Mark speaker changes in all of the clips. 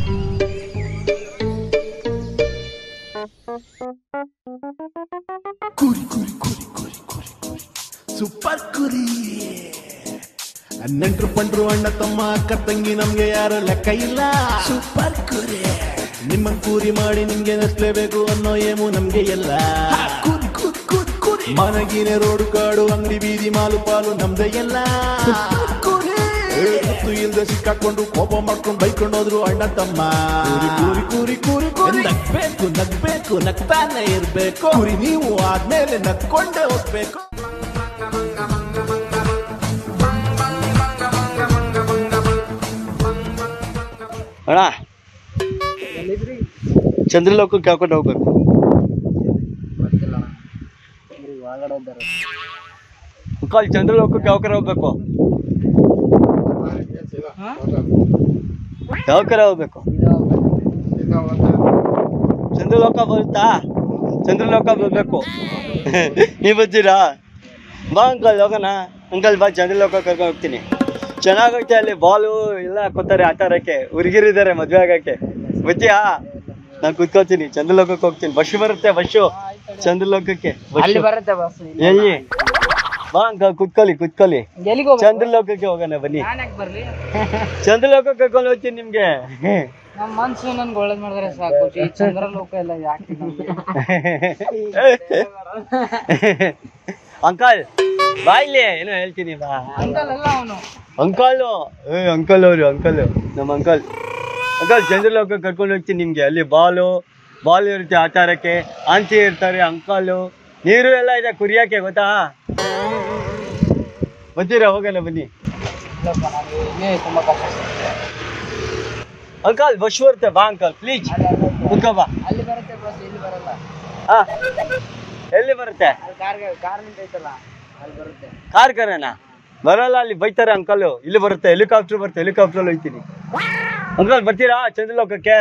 Speaker 1: ಕುರಿ ಕುರಿ ಕುರಿ ಕುರಿ ಕುರಿ ಕುರಿ ಸೂಪರ್ ಕುರಿ ನೆಂಟ್ರು ಪಂಟ್ರು ಅಣ್ಣ ತಮ್ಮ ಅಕ್ಕ ತಂಗಿ ನಮ್ಗೆ ಯಾರು ಲೆಕ್ಕ ಇಲ್ಲ ಸೂಪರ್ ಕುರಿ ನಿಮ್ಮ ಕೂರಿ ಮಾಡಿ ನಿಮ್ಗೆ ನಸ್ಲೇಬೇಕು ಅನ್ನೋ ಏಮು ನಮ್ಗೆ ಎಲ್ಲ ಕುರಿ ಕುರಿ ಕುರಿ ಕುರಿ ಮನಗಿನ ರೋಡು ಕಾಡು ಅಂಗಡಿ ಬೀದಿ ಮಾಲು ಪಾಲು ನಮ್ದೆ ಎಲ್ಲ ಗೊತ್ತು ಇಲ್ದೆ ಸಿಕ್ಕಾಕೊಂಡು ಕೋಪ ಮಾಡ್ಕೊಂಡು ಬೈಕೊಂಡು ಹೋದ್ರು ಅಣ್ಣ ತಮ್ಮ ಕೂರಿ ಕೂರಿ ಕೂರಿ ಕೂರಿ ನಗ್ಬೇಕು ನಗ್ಬೇಕು ನಗ್ತಾನೆ ಇರ್ಬೇಕು ಕುರಿ ನೀವು ಆದ್ಮೇಲೆ ನಗ್ಕೊಂಡೇ ಹೋಗ್ಬೇಕು
Speaker 2: ಅಣ್ಣ ಚಂದ್ರಲೋಕಕ್ಕೆ ಕರ್ಕೊಂಡು ಹೋಗ್ಬೇಕು ಅಂಕಲ್ ಚಂದ್ರಲೋಕಕ್ಕೆ ಯಾವ ಕಡೆ ಹೋಗ್ಬೇಕು ಯಾವ ಕಡೆ ಹೋಗ್ಬೇಕು ಚಂದ್ರಲೋಕ ಬರುತ್ತಾ ಚಂದ್ರಲೋಕ ಬರ್ಬೇಕು ನೀವು ಬರ್ತೀರಾ ಬಾ ಅಂಕಲ್ ಹೋಗೋಣ ಅಂಕಲ್ ಬಾ ಚಂದ್ರಲೋಕ ಕರ್ಕೊಂಡು ಹೋಗ್ತೀನಿ ಚೆನ್ನಾಗೈತೆ ಅಲ್ಲಿ ಬಾಲು ಎಲ್ಲ ಹಾಕೋತಾರೆ ಆಟ ಆಡಕ್ಕೆ ಹುಡುಗಿರಿದ್ದಾರೆ ಮದ್ವೆ ಆಗಕ್ಕೆ ಬರ್ತೀಯಾ ನಾನು ಕುತ್ಕೋತೀನಿ ಚಂದ್ರಲೋಕಕ್ಕೆ ಹೋಗ್ತೀನಿ ಬಸ್ ಬರುತ್ತೆ ಬಸ್ಸು ಚಂದ್ರಲೋಕಕ್ಕೆ
Speaker 3: ಅಲ್ಲಿ
Speaker 2: ಬಸ್ಸು
Speaker 3: ಬರುತ್ತೆ ಬಸ್
Speaker 2: ಎಲ್ಲಿ ಬಾ ಅಂಕಲ್ ಕುತ್ಕೊಳ್ಳಿ ಕುತ್ಕೊಳ್ಳಿ
Speaker 3: ಎಲ್ಲಿಗೆ ಹೋಗ್ಬೇಕು
Speaker 2: ಚಂದ್ರಲೋಕಕ್ಕೆ ಹೋಗೋಣ ಬನ್ನಿ
Speaker 3: ನಾನು ಯಾಕೆ ಬರ್ಲಿ
Speaker 2: ಚಂದ್ರಲೋಕಕ್ಕೆ ಕರ್ಕೊಂಡು ಹೋಗ್ತೀನಿ ನಿಮ್ಗೆ
Speaker 3: ನಮ್ಮ ಮನ್ಸು ನನ್ಗೆ ಒಳ್ಳೇದ್ ಮಾಡಿದ್ರೆ ಸಾಕು ಈ ಚಂದ್ರಲೋಕ ಎಲ್ಲ ಯಾಕೆ ನಮ್ಗೆ?
Speaker 2: ಅಂಕಲ್ ಬಾ ಇಲ್ಲಿ ಏನೋ ಹೇಳ್ತೀನಿ ಬಾ
Speaker 3: ಅಂಕಲ್ ಅಲ್ಲ ಅವನು
Speaker 2: ಅಂಕಲ್ ಏ ಅಂಕಲ್ ಅವರು ಅಂಕಲ್ ನಮ್ಮ ಅಂಕಲ್ ಅಂಕಲ್ ಚಂದ್ರಲೋಕ ಕರ್ಕೊಂಡು ಹೋಗ್ತೀನಿ ನಿಮ್ಗೆ ಅಲ್ಲಿ ಬಾಲು ಬಾಲ್ ಇರುತ್ತೆ ಆಟ ಆಡಕ್ಕೆ ಆಂಟಿ ಇರ್ತಾರೆ ಅಂಕಲು ನೀರು ಎಲ್ಲ ಇದೆ ಕುರಿಯಕ್ಕೆ ಗೊತ್ತಾ ಬರ್ತೀರಾ ಹೋಗೋಣ ಬನ್ನಿ
Speaker 3: ಇಲ್ಲಪ್ಪ ನನಗೆ ಇನ್ನೇ ತುಂಬಾ ಕಷ್ಟ ಸಿಗುತ್ತೆ.
Speaker 2: ಅಂಕಲ್ ಬಸ್ ಬರುತ್ತೆ ಬಾ ಅಂಕಲ್ ಪ್ಲೀಸ್
Speaker 3: ಅಲ್ಲಿ ಅಲ್ಲಿ-
Speaker 2: ಕುತ್ಕೋ ಬಾ
Speaker 3: ಅಲ್ಲಿ ಬರುತ್ತೆ ಬಸ್ ಇಲ್ಲಿ ಬರಲ್ಲ
Speaker 2: ಹಾ ಎಲ್ಲಿ ಬರುತ್ತೆ
Speaker 3: ಅಲ್ಲಿ ಕಾರ್ ಕಾರ್ ನಿಂತೈತಲ್ಲ ಅಲ್ಲಿ ಬರುತ್ತೆ
Speaker 2: ಕಾರ್ ಕರಣ ಬರಲ್ಲ ಅಲ್ಲಿ ಬೈತಾರೆ ಅಂಕಲ್ ಇಲ್ಲಿ ಬರುತ್ತೆ ಹೆಲಿಕಾಪ್ಟರ್ ಬರುತ್ತೆ ಹೆಲಿಕಾಪ್ಟರ್ ಹೋಗ್ತೀನಿ ಅಂಕಲ್ ಬರ್ತೀರಾ ಚಂದ್ರಲೋಕಕ್ಕೆ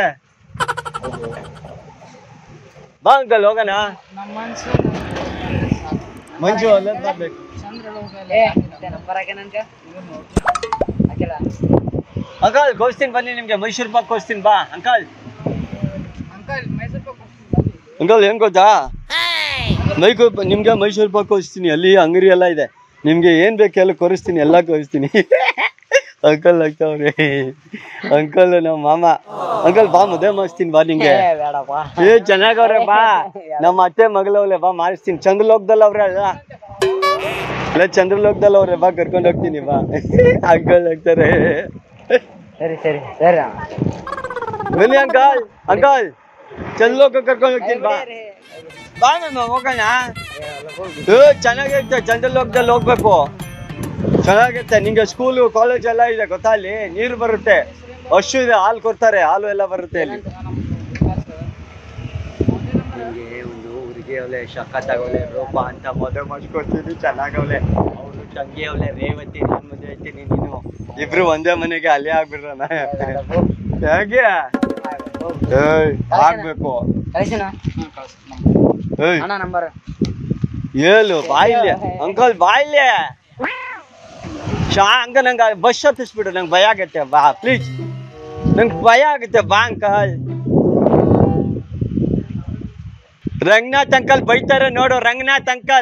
Speaker 2: ಬಾ ಅಂಕಲ್ ಹೋಗೋಣ
Speaker 3: ನಮ್ಮ ಮನ್ಸು
Speaker 2: ಮಂಜು ಅಲ್ಲದ್ ಬರ್ಬೇಕು
Speaker 3: ಚಂದ್ರಲೋಕ ಎಲ್ಲ ಬರಕ್ಕೆ ನನ್ಗೆ ಹಾಕಿಲ್ಲ
Speaker 2: ಅಂಕಲ್ ಕೋಸ್ತೀನಿ ಬನ್ನಿ ನಿಮ್ಗೆ ಮೈಸೂರು ಪಾಕ್ ಕೋಸ್ತೀನಿ ಬಾ ಅಂಕಲ್
Speaker 3: ಅಂಕಲ್ ಮೈಸೂರು ಪಾಕ್ ಕೊಡ್ತೀನಿ ಬನ್ನಿ.
Speaker 2: ಅಂಕಲ್ ಏನ್ ಗೊತ್ತಾ ಮೈಕೂ ನಿಮ್ಗೆ ಮೈಸೂರು ಪಾಕ್ ಕೋಸ್ತೀನಿ ಅಲ್ಲಿ ಅಂಗಡಿ ಎಲ್ಲ ಇದೆ ನಿಮ್ಗೆ ಏನ್ ಬೇಕು ಎಲ್ಲ ಕೊರಿಸ್ತೀನಿ ಎಲ್ಲ ಕೊರಿಸ್ತೀನಿ ಅಂಕಲ್ ಆಗ್ತಾವ್ರಿ ಅಂಕಲ್ ನಮ್ಮ ಮಾಮ ಅಂಕಲ್ ಬಾ ಮದುವೆ ಮಾಡಿಸ್ತೀನಿ ಬಾ ನಿಂಗೆ
Speaker 3: ಏ ಬೇಡಪ್ಪ
Speaker 2: ಏ ಚೆನ್ನಾಗವ್ರೆ ಬಾ ನಮ್ಮ ಅತ್ತೆ ಮಗಳವ್ರೆ ಬಾ ಮಾಡಿಸ್ತೀನಿ ಚಂದ್ರಲೋಕದಲ್ಲಿ ಅವ್ರೆ ಅಲ್ಲ ಅಲ್ಲ ಚಂದ್ರಲೋಕದಲ್ಲಿ ಅವ್ರೆ ಬಾ ಕರ್ಕೊಂಡು ಹೋಗ್ತೀನಿ ಬಾ ಅಂಕಲ್ ಆಗ್ತಾರೆ
Speaker 3: ಸರಿ ಸರಿ ಸರಿ
Speaker 2: ಬನ್ನಿ ಅಂಕಲ್ ಅಂಕಲ್ ಚಂದ್ರಲೋಕ ಕರ್ಕೊಂಡು ಹೋಗ್ತೀನಿ ಬಾ ಬಾ ನಾನು ಹೋಗೋಣ ಏ ಚೆನ್ನಾಗಿರುತ್ತೆ ಚಂದ್ರಲೋಕದಲ್ಲಿ ಹೋಗ್ಬೇಕು ಚೆನ್ನಾಗಿರುತ್ತೆ ನಿಂಗೆ ಸ್ಕೂಲು ಕಾಲೇಜ್ ಎಲ್ಲ ಇದೆ ಗೊತ್ತಾ ಅಲ್ಲಿ ನೀರು ಬರುತ್ತೆ ಹಸು ಇದೆ ಹಾಲು ಕೊಡ್ತಾರೆ ಹಾಲು ಎಲ್ಲ ಬರುತ್ತೆ ಅಲ್ಲಿ ನಿಂಗೆ ಒಂದು ಹುಡುಗಿ ಅವಳೆ ಸಖತ್ತಾಗವಳೆ ರೂಪ ಅಂತ ಮದುವೆ ಮಾಡಿಸ್ಕೊಡ್ತೀನಿ ಚೆನ್ನಾಗವಳೆ ಅವಳು ತಂಗಿ ಅವಳೆ ರೇವತಿ ನಾನು ಮದುವೆ ಆಗ್ತೀನಿ ನೀನು ಇಬ್ರು ಒಂದೇ ಮನೆಗೆ ಅಲ್ಲೇ ಆಗ್ಬಿಡ್ರಣ ಹೇಗೆ ಏಯ್ ಆಗ್ಬೇಕು
Speaker 3: ಕಳಿಸಿನ
Speaker 2: ಏಯ್
Speaker 3: ಅಣ್ಣ ನಂಬರ್
Speaker 2: ಹೇಳು ಬಾಯಿಲೆ ಅಂಕಲ್ ಬಾಯಿಲೆ ಶಾ ಹಂಗ ನಂಗೆ ಬಸ್ ಹತ್ತಿಸ್ಬಿಡು ನಂಗೆ ಭಯ ಆಗತ್ತೆ ಬಾ ಪ್ಲೀಸ್ ನಂಗೆ ಭಯ ಆಗುತ್ತೆ ಬಾ ಅಂಕಲ್ ರಂಗನಾಥ್ ಅಂಕಲ್ ಬೈತಾರೆ ನೋಡು ರಂಗನಾಥ್ ಅಂಕಲ್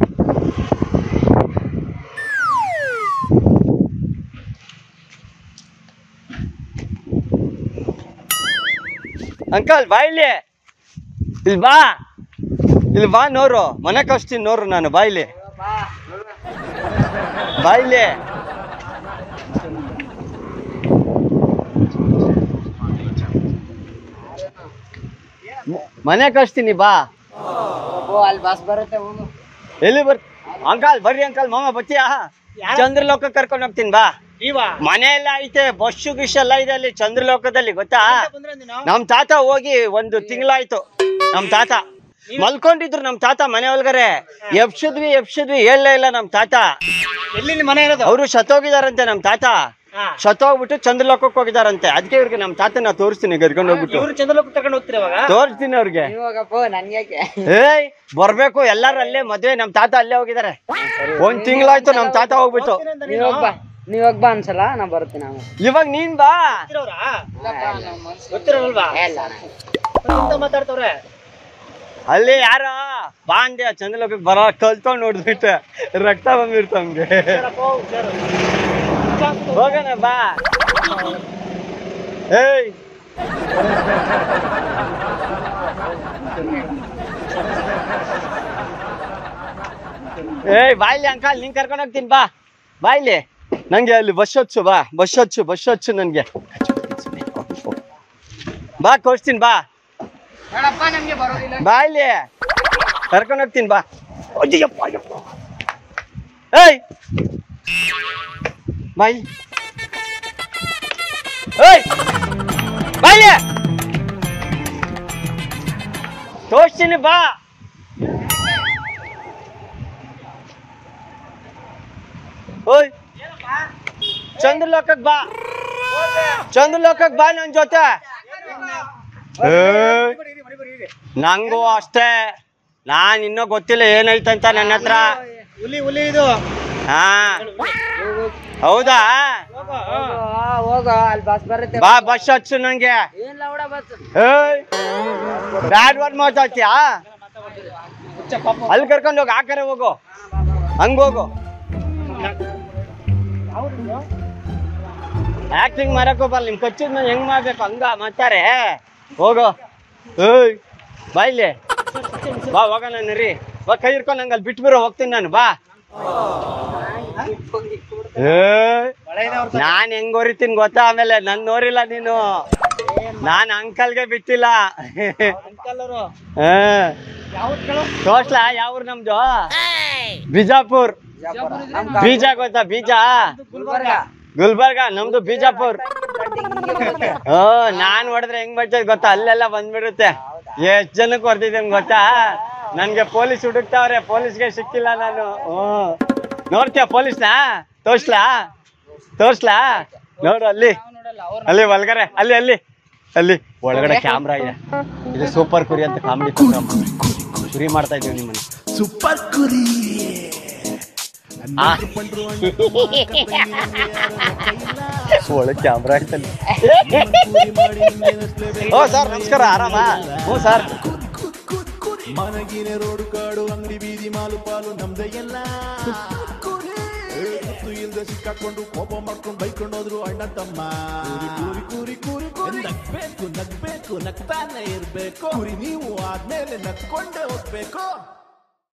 Speaker 2: ಅಂಕಲ್ ಬಾ ಇಲ್ಲಿ ಇಲ್ಲಿ ಬಾ ಇಲ್ಲಿ ಬಾ ನೋರು ಮನೆ ಕಳಿಸ್ತೀನಿ ನೋರು ನಾನು ಬಾ ಇಲ್ಲಿ ಬಾ ಇಲ್ಲಿ ಮ- ಮನೆ ಕಳಿಸ್ತೀನಿ ಬಾ
Speaker 3: ಓ ಅಲ್ಲಿ ಬಸ್ ಬರುತ್ತೆ ಹೋಗು
Speaker 2: ಎಲ್ಲಿ ಬರ್ ಅಂಕಲ್ ಬರ್ರಿ ಅಂಕಲ್ ಮಾಮ ಬತ್ತೀಯಾ ಚಂದ್ರಲೋಕ ಕರ್ಕೊಂಡು ಹೋಗ್ತೀನಿ ಬಾ ಮನೆ ಎಲ್ಲ ಐತೆ ಬಸ್ಸು ಗಿಸ್ ಎಲ್ಲ ಇದೆ ಅಲ್ಲಿ ಚಂದ್ರಲೋಕದಲ್ಲಿ ಗೊತ್ತಾ ನಮ್ ತಾತ ಹೋಗಿ ಒಂದು ತಿಂಗಳಾಯ್ತು ನಮ್ ತಾತ ಮಲ್ಕೊಂಡಿದ್ರು ನಮ್ ತಾತ ಮನೆ ಒಳಗಡೆ ಎಬ್ಸಿದ್ವಿ ಎಬ್ಸಿದ್ವಿ ಹೇಳಲೇ ಇಲ್ಲ ನಮ್ ತಾತ
Speaker 3: ಎಲ್ಲಿ ನಿಮ್ಮ ಮನೆ ಇರೋದು
Speaker 2: ಅವರು ಸತ್ತೋಗಿದಾರಂತೆ ನಮ್ ತಾತ ಸತ್ತೋಗ್ಬಿಟ್ಟು ಚಂದ್ರಲೋಕಕ್ಕೆ ಹೋಗಿದಾರಂತೆ ಅದಕ್ಕೆ ಇವ್ರಿಗೆ ನಮ್ ತಾತನ ತೋರಿಸ್ತೀನಿ ಕರ್ಕೊಂಡು ಹೋಗ್ಬಿಟ್ಟು
Speaker 3: ಚಂದ್ರಲೋಕ ಕರ್ಕೊಂಡು ಹೋಗ್ತೀರಿ ಅವಾಗ
Speaker 2: ತೋರಿಸ್ತೀನಿ ಅವ್ರಿಗೆ
Speaker 3: ಇವಾಗಪ್ಪ ನನ್ಗೆ
Speaker 2: ಏಯ್ ಬರ್ಬೇಕು ಎಲ್ಲಾರು ಅಲ್ಲೇ ಮದ್ವೆ ನಮ್ ತಾತ ಅಲ್ಲೇ ಹೋಗಿದ್ದಾರೆ ಒಂದ್ ತಿಂಗಳಾಯ್ತು ನಮ್ ತಾತ ಹೋಗ್ಬಿಟ್ಟು
Speaker 3: ನೀವೊಬ್ಬ ನೀವ್ ಇವಾಗ ಬಾ ಅನ್ಸಲ್ಲ ನಾ ಬರ್ತೀನಿ ಆಮೇಲೆ
Speaker 2: ಇವಾಗ ನೀನ್ ಬಾ
Speaker 3: ಮಾತಾಡ್ತವ್ರೆ
Speaker 2: ಅಲ್ಲಿ ಯಾರ ಬಾ ಅಂದೆ ಚಂದ್ರಲೋಕಕ್ಕೆ ಬರೋ ಕಲ್ತ್ಕೊಂಡು ನೋಡ್ಬಿಟ್ಟೆ ರಕ್ತ ಬಂದಿರ್ತಂಗೆ ಹೋಗೋಣ ಬಾ ಏಯ್ ಏಯ್ ಬಾಯ್ಲಿ ಅಂಕಲ್ ನಿಂಗೆ ಕರ್ಕೊಂಡು ಹೋಗ್ತೀನಿ ಬಾ ಬಾಯ್ಲಿ ನಂಗೆ ಅಲ್ಲಿ ಬಸ್ ಹಚ್ಚು ಬಾ ಬಸ್ ಹಚ್ಚು ಬಸ್ ಹಚ್ಚು ನನಗೆ ಬಾ ಕೊಡ್ತೀನಿ ಬಾ
Speaker 3: ಬೇಡಪ್ಪ ನಮ್ಗೆ ಬರೋದಿಲ್ಲ
Speaker 2: ಬಾ ಇಲ್ಲಿ ಕರ್ಕೊಂಡು ಹೋಗ್ತೀನಿ ಬಾ ಅಯ್ಯಪ್ಪ ಅಯ್ಯಪ್ಪ ಏಯ್ ಬಾಯ್ ಏಯ್ ಬಾಯ್ಲಿ ತೋರಿಸ್ತೀನಿ ಬಾ ಓಯ್ ಚಂದ್ರಲೋಕಕ್ಕೆ ಬಾ ಚಂದ್ರಲೋಕಕ್ಕೆ ಬಾ ನನ್ನ ಜೊತೆ ಏಯ್ ನಂಗೂ ಅಷ್ಟೇ ನಾನ್ ಇನ್ನೂ ಗೊತ್ತಿಲ್ಲ ಏನೈತಂತ ನನ್ನ ಹತ್ರ
Speaker 1: ಹುಲಿ ಹುಲಿ ಇದು
Speaker 2: ಹಾ ಹೌದಾ
Speaker 3: ಹೋಗ ಅಲ್ಲಿ ಬಸ್ ಬರುತ್ತೆ
Speaker 2: ಬಾ ಬಸ್ ಹಚ್ಚು ನಂಗೆ
Speaker 3: ಏನ್ ಲೌಡ ಬಸ್
Speaker 2: ಏಯ್ ಬ್ಯಾಡ್ ವರ್ಡ್ ಮಾತಾಡ್ತೀಯಾ ಅಲ್ಲಿ ಕರ್ಕೊಂಡು ಹೋಗಿ ಆ ಕಡೆ ಹೋಗು ಹಂಗ ಹೋಗು ಆಕ್ಟಿಂಗ್ ಮಾಡಕ್ ಹೋಗಲ್ಲ ನಿಮ್ ಕಚ್ಚಿದ್ ಮೇಲೆ ಹೆಂಗ್ ಮಾಡ್ಬೇಕು ಹಂಗ ಮಾಡ್ತಾರೆ ಹೋಗು ಏಯ್ ಬಾ ಇಲ್ಲಿ ಬಾ ಹೋಗೋಣ ನರಿ ಬಾ ಕೈ ಹಿಡ್ಕೊಂಡು ನಂಗೆ ಅಲ್ಲಿ ಬಿಟ್ಬಿರೋ ಹೋಗ್ತೀನಿ ನಾನು ಬಾ ಏಯ್ ನಾನ್ ಹೆಂಗ್ ಹೊರಿತೀನಿ ಗೊತ್ತಾ ಆಮೇಲೆ ನನ್ ನೋರಿಲ್ಲ ನೀನು ನಾನ್ ಅಂಕಲ್ಗೆ ಬಿಟ್ಟಿಲ್ಲ ತೋರ್ಸ್ಲಾ ಯಾವ ಊರ್ ನಮ್ದು ಬಿಜಾಪುರ್ ಬೀಜ ಗೊತ್ತಾ ಬೀಜ
Speaker 3: ಗುಲ್ಬರ್ಗ
Speaker 2: ಗುಲ್ಬರ್ಗ ನಮ್ದು ಬಿಜಾಪುರ್ ಓ ನಾನ್ ಹೊಡೆದ್ರೆ ಹೆಂಗ್ ಬರ್ತದೆ ಗೊತ್ತಾ ಅಲ್ಲೆಲ್ಲ ಬಂದ್ಬಿಡುತ್ತೆ ಎಷ್ಟ್ ಜನಕ್ಕೆ ಹೊಡೆದಿದ್ದೀನಿ ಗೊತ್ತಾ ನನ್ಗೆ ಪೊಲೀಸ್ ಹುಡುಕ್ತಾವ್ರೆ ಪೊಲೀಸ್ಗೆ ಸಿಕ್ಕಿಲ್ಲ ನಾನು ಹ್ಮ್ ನೋಡ್ತೀಯ ಪೊಲೀಸ್ನ ತೋರ್ಸ್ಲಾ ತೋರ್ಸ್ಲಾ ನೋಡು ಅಲ್ಲಿ
Speaker 3: ನೋಡಲ್ಲ ಅವ್ರ
Speaker 2: ಅಲ್ಲಿ ಒಳಗಡೆ ಅಲ್ಲಿ ಅಲ್ಲಿ ಅಲ್ಲಿ ಒಳಗಡೆ ಕ್ಯಾಮ್ರಾ ಇದೆ ಇದು ಸೂಪರ್ ಕುರಿ ಅಂತ ಕಾಮಿಡಿ ಪ್ರೋಗ್ರಾಮ್ ಕುರಿ ಮಾಡ್ತಾ ಇದೀವಿ ನಿಮ್ಮನ್ನ
Speaker 1: ಸೂಪರ್ ಕುರಿ
Speaker 2: ಆ. ಒಳಗೆ ಕ್ಯಾಮ್ರಾ ಐತಲ್ಲಿ ಓ ಸರ್ ನಮಸ್ಕಾರ ಆರಾಮ ಹ್ಞೂ ಸರ್
Speaker 1: ಮನಗಿನ ರೋಡು ಕಾಡು ಅಂಗಡಿ ಬೀದಿ ಮಾಲು ಪಾಲು ನಮ್ದೇ ಎಲ್ಲ ಗುರ್ತು ಇಲ್ದೆ ಸಿಕ್ಕಾಕೊಂಡು ಕೋಪ ಮಾಡ್ಕೊಂಡು ಬೈಕೊಂಡು ಹೋದ್ರು ಅಣ್ಣ ತಮ್ಮ ಕೂರಿ ಕೂರಿ ಕೂರಿ ಕೂರಿ ನಗ್ಬೇಕು ನಗ್ಬೇಕು ನಗ್ತಾನೆ ಇರ್ಬೇಕು ಕುರಿ ನೀವು ಆದ್ಮೇಲೆ ನಗ್ಕೊಂಡೇ ಹೋಗ್ಬೇಕು